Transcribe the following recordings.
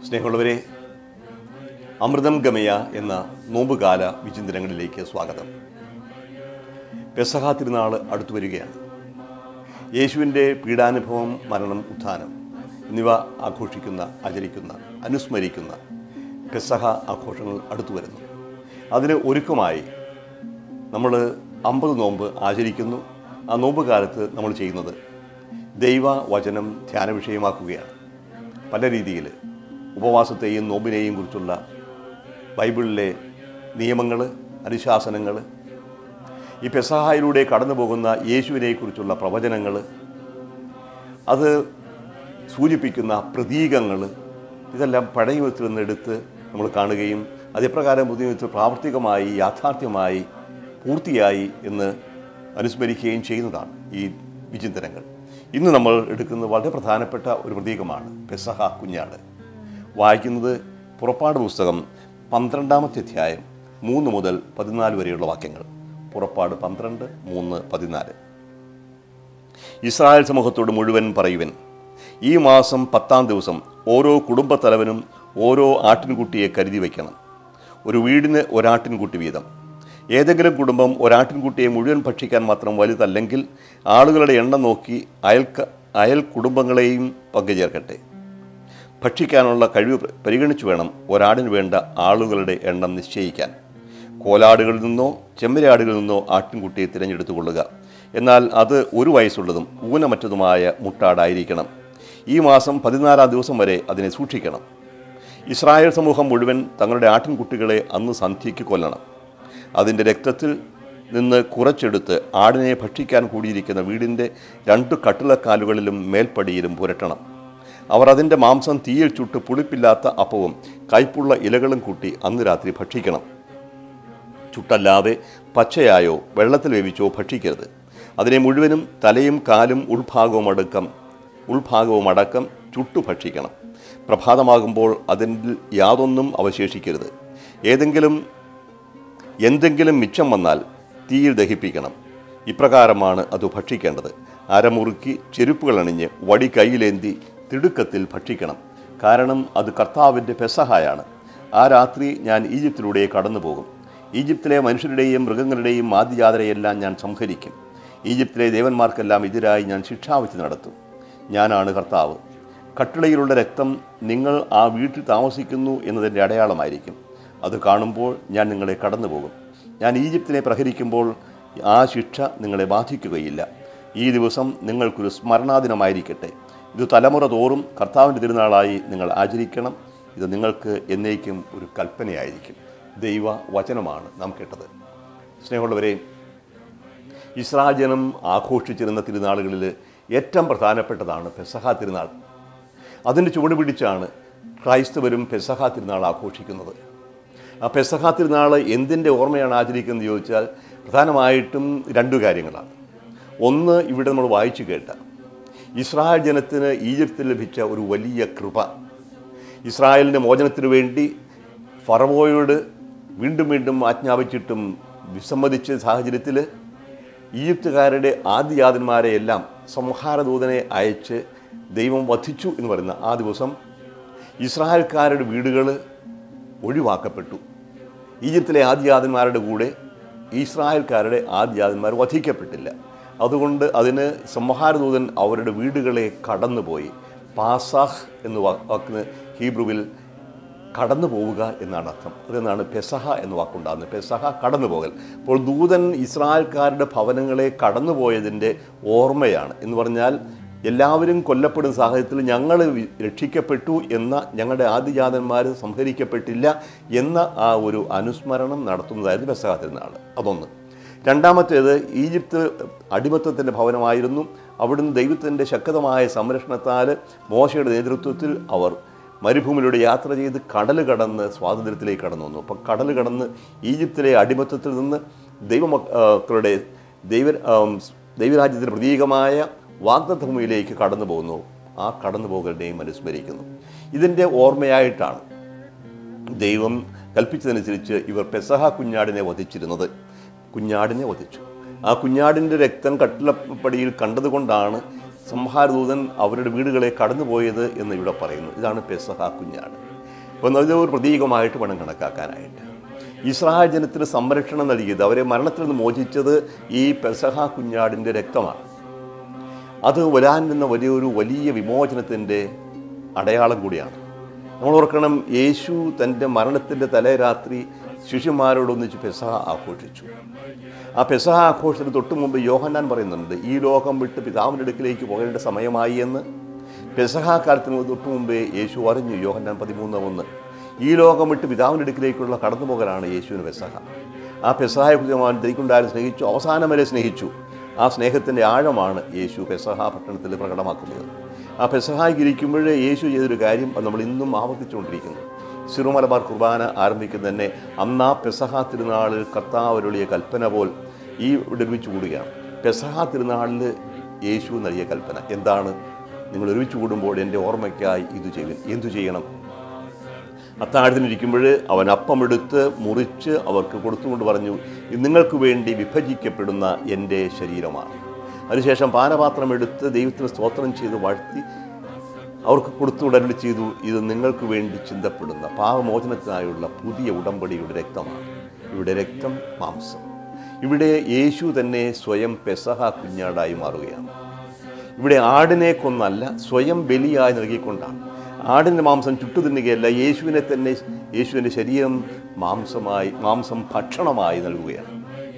സ്നേഹമുള്ളവരെ അമൃതം ഗമയ എന്ന നോമ്പുകാല വിചിന്തനങ്ങളിലേക്ക് സ്വാഗതം പെസഹ തിരുനാൾ അടുത്തു വരികയാണ് യേശുവിൻ്റെ പീഡാനുഭവം മരണം ഉത്ഥാനം എന്നിവ ആഘോഷിക്കുന്ന ആചരിക്കുന്ന അനുസ്മരിക്കുന്ന പെസഹ ആഘോഷങ്ങൾ അടുത്തു വരുന്നു അതിന് ഒരുക്കമായി നമ്മൾ അമ്പത് നോമ്പ് ആചരിക്കുന്നു ആ നോമ്പ് കാലത്ത് നമ്മൾ ചെയ്യുന്നത് ദൈവവചനം ധ്യാന വിഷയമാക്കുകയാണ് പല രീതിയിൽ ഉപവാസത്തെയും നോമ്പിനെയും കുറിച്ചുള്ള ബൈബിളിലെ നിയമങ്ങൾ അനുശാസനങ്ങൾ ഈ പെസഹായിലൂടെ കടന്നു പോകുന്ന യേശുവിനെക്കുറിച്ചുള്ള പ്രവചനങ്ങൾ അത് സൂചിപ്പിക്കുന്ന പ്രതീകങ്ങൾ ഇതെല്ലാം പഴയ യുഗത്തിൽ നിന്ന് എടുത്ത് നമ്മൾ കാണുകയും അതേപ്രകാരം പുതിയ യുഗത്തിൽ പ്രാവർത്തികമായി യാഥാർത്ഥ്യമായി പൂർത്തിയായി എന്ന് അനുസ്മരിക്കുകയും ചെയ്യുന്നതാണ് ഈ വിചിന്തനങ്ങൾ ഇന്ന് നമ്മൾ എടുക്കുന്നത് വളരെ പ്രധാനപ്പെട്ട ഒരു പ്രതീകമാണ് പെസഹ കുഞ്ഞാട് വായിക്കുന്നത് പുറപ്പാട് പുസ്തകം പന്ത്രണ്ടാമത്തെ അധ്യായം മൂന്ന് മുതൽ പതിനാല് വരെയുള്ള വാക്യങ്ങൾ പുറപ്പാട് പന്ത്രണ്ട് മൂന്ന് പതിനാല് ഇസ്രായേൽ സമൂഹത്തോട് മുഴുവൻ പറയുവൻ ഈ മാസം പത്താം ദിവസം ഓരോ കുടുംബത്തലവനും ഓരോ ആട്ടിൻകുട്ടിയെ കരുതി വയ്ക്കണം ഒരു വീടിന് ഒരാട്ടിൻകുട്ടി വീതം ഏതെങ്കിലും കുടുംബം ഒരാട്ടിൻകുട്ടിയെ മുഴുവൻ ഭക്ഷിക്കാൻ മാത്രം വലുതല്ലെങ്കിൽ ആളുകളുടെ എണ്ണം നോക്കി അയൽക്ക അയൽ കുടുംബങ്ങളെയും പങ്കുചേർക്കട്ടെ ഭക്ഷിക്കാനുള്ള കഴിവ് പരിഗണിച്ചു വേണം ഒരാടിന് വേണ്ട ആളുകളുടെ എണ്ണം നിശ്ചയിക്കാൻ കോലാടുകളിൽ നിന്നോ ചെമ്മരിയാടുകളിൽ നിന്നോ ആട്ടിൻകുട്ടിയെ തിരഞ്ഞെടുത്തു കൊള്ളുക എന്നാൽ അത് ഒരു വയസ്സുള്ളതും ഊനമറ്റതുമായ മുട്ടാടായിരിക്കണം ഈ മാസം പതിനാലാം ദിവസം വരെ അതിനെ സൂക്ഷിക്കണം ഇസ്രായേൽ സമൂഹം മുഴുവൻ തങ്ങളുടെ ആട്ടിൻകുട്ടികളെ അന്ന് സന്ധ്യയ്ക്ക് കൊല്ലണം അതിൻ്റെ രക്തത്തിൽ നിന്ന് കുറച്ചെടുത്ത് ആടിനെ ഭക്ഷിക്കാൻ കൂടിയിരിക്കുന്ന വീടിൻ്റെ രണ്ട് കട്ടിളക്കാലുകളിലും മേൽപ്പടിയിലും പുരട്ടണം അവർ അതിൻ്റെ മാംസം തീയിൽ ചുട്ട് പുളിപ്പില്ലാത്ത അപ്പവും കയ്പുള്ള ഇലകളും കൂട്ടി അന്ന് രാത്രി ഭക്ഷിക്കണം ചുട്ടല്ലാതെ പച്ചയായോ വെള്ളത്തിൽ വേവിച്ചോ ഭക്ഷിക്കരുത് അതിനെ മുഴുവനും തലയും കാലും ഉൾഭാഗവും അടക്കം ഉൾഭാഗവും അടക്കം ചുട്ടു ഭക്ഷിക്കണം പ്രഭാതമാകുമ്പോൾ അതിൽ യാതൊന്നും അവശേഷിക്കരുത് ഏതെങ്കിലും എന്തെങ്കിലും മിച്ചം വന്നാൽ തീയിൽ ദഹിപ്പിക്കണം ഇപ്രകാരമാണ് അത് ഭക്ഷിക്കേണ്ടത് അരമുറുക്കി ചെരുപ്പുകൾ അണിഞ്ഞ് വടി കയ്യിലേന്തി തിടുക്കത്തിൽ ഭക്ഷിക്കണം കാരണം അത് കർത്താവിൻ്റെ പെസഹായാണ് ആ രാത്രി ഞാൻ ഈജിപ്തിലൂടെ കടന്നു പോകും ഈജിപ്തിലെ മനുഷ്യരുടെയും മൃഗങ്ങളുടെയും ആദ്യജാതരെയെല്ലാം ഞാൻ സംഹരിക്കും ഈജിപ്തിലെ ദേവന്മാർക്കെല്ലാം എതിരായി ഞാൻ ശിക്ഷാവിധി നടത്തും ഞാനാണ് കർത്താവ് കട്ടിളയിലുള്ള രക്തം നിങ്ങൾ ആ വീട്ടിൽ താമസിക്കുന്നു എന്നതിൻ്റെ അടയാളമായിരിക്കും അത് കാണുമ്പോൾ ഞാൻ നിങ്ങളെ കടന്നു പോകും ഞാൻ ഈജിപ്തിനെ പ്രഹരിക്കുമ്പോൾ ആ ശിക്ഷ നിങ്ങളെ ബാധിക്കുകയില്ല ഈ ദിവസം നിങ്ങൾക്കൊരു സ്മരണാദിനമായിരിക്കട്ടെ ഇത് തലമുറ തോറും കർത്താവിൻ്റെ തിരുനാളായി നിങ്ങൾ ആചരിക്കണം ഇത് നിങ്ങൾക്ക് എന്നേക്കും ഒരു കൽപ്പനയായിരിക്കും ദൈവ വചനമാണ് നാം കേട്ടത് സ്നേഹമുള്ളവരെ ഇസ്രായേൽ ജനം ആഘോഷിച്ചിരുന്ന തിരുനാളുകളിൽ ഏറ്റവും പ്രധാനപ്പെട്ടതാണ് പെസഹ തിരുനാൾ അതിൻ്റെ ചുവട് പിടിച്ചാണ് ക്രൈസ്തവരും പെസഹ തിരുനാൾ ആഘോഷിക്കുന്നത് ആ പെസഹ തിരുനാൾ എന്തിൻ്റെ ഓർമ്മയാണ് ആചരിക്കുന്നത് ചോദിച്ചാൽ പ്രധാനമായിട്ടും രണ്ടു കാര്യങ്ങളാണ് ഒന്ന് ഇവിടെ നമ്മൾ വായിച്ചു കേട്ട ഇസ്രായേൽ ജനത്തിന് ഈജിപ്തിൽ ലഭിച്ച ഒരു വലിയ കൃപ ഇസ്രായേലിൻ്റെ മോചനത്തിനു വേണ്ടി ഫറവോയോട് വീണ്ടും വീണ്ടും ആജ്ഞാപിച്ചിട്ടും വിസമ്മതിച്ച സാഹചര്യത്തിൽ ഈജിപ്തുകാരുടെ ആദ്യജാതന്മാരെ എല്ലാം സംഹാരദൂതനെ അയച്ച് ദൈവം വധിച്ചു എന്ന് പറയുന്ന ആ ദിവസം ഇസ്രായേൽക്കാരുടെ വീടുകൾ ഒഴിവാക്കപ്പെട്ടു ഈജിപ്തിലെ ആദ്യജാതന്മാരുടെ കൂടെ ഇസ്രായേൽക്കാരുടെ ആദ്യജാതന്മാർ വധിക്കപ്പെട്ടില്ല അതുകൊണ്ട് അതിന് സംഹാരദൂതൻ അവരുടെ വീടുകളെ കടന്നുപോയി പാസാഹ് എന്ന് വാക്കിന് ഹീബ്രുവിൽ കടന്നു പോവുക എന്നാണ് അർത്ഥം അതെന്നാണ് പെസഹ എന്ന വാക്കുണ്ടാകുന്നത് പെസഹ കടന്നു പോകൽ അപ്പോൾ ദൂതൻ ഇസ്രായേൽക്കാരുടെ ഭവനങ്ങളെ കടന്നുപോയതിൻ്റെ ഓർമ്മയാണ് എന്ന് പറഞ്ഞാൽ എല്ലാവരും കൊല്ലപ്പെടുന്ന സാഹചര്യത്തിൽ ഞങ്ങൾ രക്ഷിക്കപ്പെട്ടു എന്ന ഞങ്ങളുടെ ആദിജാതന്മാർ സംഹരിക്കപ്പെട്ടില്ല എന്ന ആ ഒരു അനുസ്മരണം നടത്തുന്നതായിരുന്നു പെസഹ തിരുനാൾ അതൊന്ന് രണ്ടാമത്തേത് ഈജിപ്ത് അടിമത്തത്തിൻ്റെ ഭവനമായിരുന്നു അവിടുന്ന് ദൈവത്തിൻ്റെ ശക്തമായ സംരക്ഷണത്താൽ മോശയുടെ നേതൃത്വത്തിൽ അവർ മരുഭൂമിയിലൂടെ യാത്ര ചെയ്ത് കടൽ കടന്ന് സ്വാതന്ത്ര്യത്തിലേക്ക് കടന്നു വന്നു അപ്പം കടൽ കടന്ന് ഈജിപ്തിലെ അടിമത്തത്തിൽ നിന്ന് ദൈവമക്കളുടെ ദൈവ ദൈവരാജ്യത്തിൻ്റെ പ്രതീകമായ വാഗ്ദത്ത ഭൂമിയിലേക്ക് കടന്നു പോകുന്നു ആ കടന്നു പോകലിനെയും അനുസ്മരിക്കുന്നു ഇതിൻ്റെ ഓർമ്മയായിട്ടാണ് ദൈവം കൽപ്പിച്ചതനുസരിച്ച് ഇവർ പെസഹ കുഞ്ഞാടിനെ വധിച്ചിരുന്നത് കുഞ്ഞാടിനെ വധിച്ചു ആ കുഞ്ഞാടിൻ്റെ രക്തം കട്ടിലപ്പടിയിൽ കണ്ടതുകൊണ്ടാണ് സംഹാരദൂതൻ അവരുടെ വീടുകളെ കടന്നുപോയത് എന്ന് ഇവിടെ പറയുന്നു ഇതാണ് പെസഹ കുഞ്ഞാട് അപ്പോൾ അത് ഒരു പ്രതീകമായിട്ട് വേണം കണക്കാക്കാനായിട്ട് ഇസ്രായേൽ ജനത്തിന് സംരക്ഷണം നൽകിയത് അവരെ മരണത്തിൽ നിന്ന് മോചിച്ചത് ഈ പെസഹ കുഞ്ഞാടിൻ്റെ രക്തമാണ് അത് വരാൻ നിന്ന വലിയൊരു വലിയ വിമോചനത്തിൻ്റെ അടയാളം കൂടിയാണ് നമ്മൾ ഓർക്കണം യേശു തൻ്റെ മരണത്തിൻ്റെ തലേ രാത്രി ശിഷ്യന്മാരോടൊന്നിച്ച് പെസഹ ആഘോഷിച്ചു ആ പെസഹ ആഘോഷത്തിന് തൊട്ട് മുമ്പ് യോഹന്നാൻ പറയുന്നുണ്ട് ഈ ലോകം വിട്ട് പിതാവിൻ്റെ അടുക്കിലേക്ക് പോകേണ്ട സമയമായി എന്ന് പെസഹ കാലത്തിന് തൊട്ട് മുമ്പേ യേശു അറിഞ്ഞു യോഹന്നാൻ പതിമൂന്ന് ഒന്ന് ഈ ലോകം വിട്ട് പിതാവിൻ്റെ അടുക്കിലേക്കുള്ള കടന്നുപോകലാണ് യേശുവിന് പെസഹ ആ പെസഹായ കുറിച്ച് തനിക്കുണ്ടായാലും സ്നേഹിച്ചു അവസാനം വരെ സ്നേഹിച്ചു ആ സ്നേഹത്തിൻ്റെ ആഴമാണ് യേശു പെസഹ പട്ടണത്തിൽ പ്രകടമാക്കുന്നത് ആ പെസഹായ്ക്ക് ഇരിക്കുമ്പോഴേ യേശു ചെയ്തൊരു കാര്യം അത് നമ്മൾ ഇന്നും ആവർത്തിച്ചുകൊണ്ടിരിക്കുന്നു സിറുമലബാർ കുർബാന ആരംഭിക്കുന്ന തന്നെ അന്നാ പെസഹ തിരുനാളിൽ കർത്താവരുളിയ കൽപ്പന പോൽ ഈ ഇവിടെ ഒരുമിച്ച് കൂടുകയാണ് പെസഹ തിരുനാളിൽ യേശു നൽകിയ കൽപ്പന എന്താണ് നിങ്ങൾ ഒരുമിച്ച് കൂടുമ്പോൾ എൻ്റെ ഓർമ്മയ്ക്കായി ഇത് ചെയ്യും എന്തു ചെയ്യണം അത്താഴത്തിനിരിക്കുമ്പോൾ അവൻ അപ്പമെടുത്ത് മുറിച്ച് അവർക്ക് കൊടുത്തുകൊണ്ട് പറഞ്ഞു ഇത് നിങ്ങൾക്ക് വേണ്ടി വിഭജിക്കപ്പെടുന്ന എൻ്റെ ശരീരമാണ് അതിനുശേഷം പാനപാത്രം എടുത്ത് ദൈവത്തിന് സ്തോത്രം ചെയ്ത് വാഴ്ത്തി അവർക്ക് കൊടുത്തുടരൽ ചെയ്തു ഇത് നിങ്ങൾക്ക് വേണ്ടി ചിന്തപ്പെടുന്ന പാവമോചനത്തിനായുള്ള പുതിയ ഉടമ്പടിയുടെ രക്തമാണ് ഇവിടെ രക്തം മാംസം ഇവിടെ യേശു തന്നെ സ്വയം പെസഹ കുഞ്ഞാടായി മാറുകയാണ് ഇവിടെ ആടിനെ കൊന്നല്ല സ്വയം ബലിയായി നൽകിക്കൊണ്ടാണ് ആടിൻ്റെ മാംസം ചുട്ടു തിന്നുകയല്ല യേശുവിനെ തന്നെ യേശുവിൻ്റെ ശരീരം മാംസമായി മാംസം ഭക്ഷണമായി നൽകുകയാണ്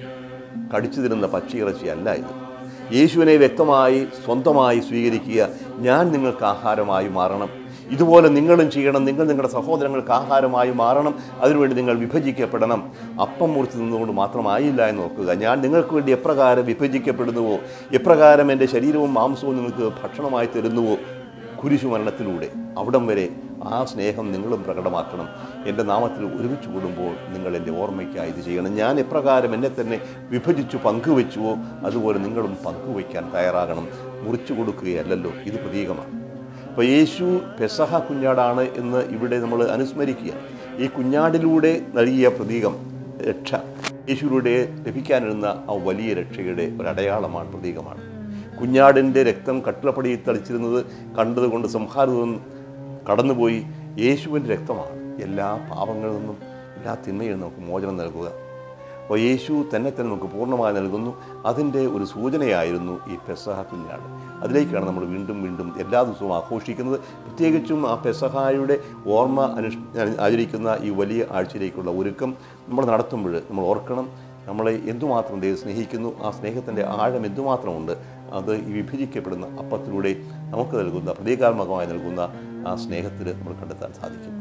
കടിച്ചു തിരുന്ന പക്ഷിയിറച്ചിയല്ല ഇത് യേശുവിനെ വ്യക്തമായി സ്വന്തമായി സ്വീകരിക്കുക ഞാൻ നിങ്ങൾക്ക് ആഹാരമായി മാറണം ഇതുപോലെ നിങ്ങളും ചെയ്യണം നിങ്ങൾ നിങ്ങളുടെ സഹോദരങ്ങൾക്ക് ആഹാരമായി മാറണം അതിനുവേണ്ടി നിങ്ങൾ വിഭജിക്കപ്പെടണം അപ്പം മുറിച്ച് നിന്നുകൊണ്ട് മാത്രമായില്ല എന്ന് നോക്കുക ഞാൻ നിങ്ങൾക്ക് വേണ്ടി എപ്രകാരം വിഭജിക്കപ്പെടുന്നുവോ എപ്രകാരം എൻ്റെ ശരീരവും മാംസവും നിങ്ങൾക്ക് ഭക്ഷണമായി തരുന്നുവോ കുരിശു മരണത്തിലൂടെ അവിടം വരെ ആ സ്നേഹം നിങ്ങളും പ്രകടമാക്കണം എൻ്റെ നാമത്തിൽ ഒരുമിച്ച് കൂടുമ്പോൾ നിങ്ങൾ എൻ്റെ ഓർമ്മയ്ക്കായി ഇത് ചെയ്യണം ഞാൻ എപ്രകാരം എന്നെ തന്നെ വിഭജിച്ചു പങ്കുവെച്ചുവോ അതുപോലെ നിങ്ങളും പങ്കുവയ്ക്കാൻ തയ്യാറാകണം മുറിച്ചു കൊടുക്കുകയല്ലല്ലോ ഇത് പ്രതീകമാണ് അപ്പോൾ യേശു പെസഹ കുഞ്ഞാടാണ് എന്ന് ഇവിടെ നമ്മൾ അനുസ്മരിക്കുക ഈ കുഞ്ഞാടിലൂടെ നൽകിയ പ്രതീകം രക്ഷ യേശുവിലൂടെ ലഭിക്കാനിരുന്ന ആ വലിയ രക്ഷയുടെ ഒരടയാളമാണ് പ്രതീകമാണ് കുഞ്ഞാടിൻ്റെ രക്തം കട്ടിളപ്പടിയിൽ തളിച്ചിരുന്നത് കണ്ടതുകൊണ്ട് സംഹാരവും കടന്നുപോയി യേശുവിൻ്റെ രക്തമാണ് എല്ലാ പാപങ്ങളിൽ നിന്നും എല്ലാ തിന്മയിൽ നിന്നും നമുക്ക് മോചനം നൽകുക അപ്പോൾ യേശു തന്നെ തന്നെ നമുക്ക് പൂർണ്ണമായി നൽകുന്നു അതിൻ്റെ ഒരു സൂചനയായിരുന്നു ഈ പെസഹ കുഞ്ഞാട് അതിലേക്കാണ് നമ്മൾ വീണ്ടും വീണ്ടും എല്ലാ ദിവസവും ആഘോഷിക്കുന്നത് പ്രത്യേകിച്ചും ആ പെസഹായുടെ ഓർമ്മ അനുഷ് ആചരിക്കുന്ന ഈ വലിയ ആഴ്ചയിലേക്കുള്ള ഒരുക്കം നമ്മൾ നടത്തുമ്പോൾ നമ്മൾ ഓർക്കണം നമ്മളെ എന്തുമാത്രം ദൈവം സ്നേഹിക്കുന്നു ആ സ്നേഹത്തിൻ്റെ ആഴം എന്തുമാത്രമുണ്ട് അത് ഈ വിഭജിക്കപ്പെടുന്ന അപ്പത്തിലൂടെ നമുക്ക് നൽകുന്ന പ്രതീകാത്മകമായി നൽകുന്ന ആ സ്നേഹത്തിൽ നമ്മൾ കണ്ടെത്താൻ സാധിക്കും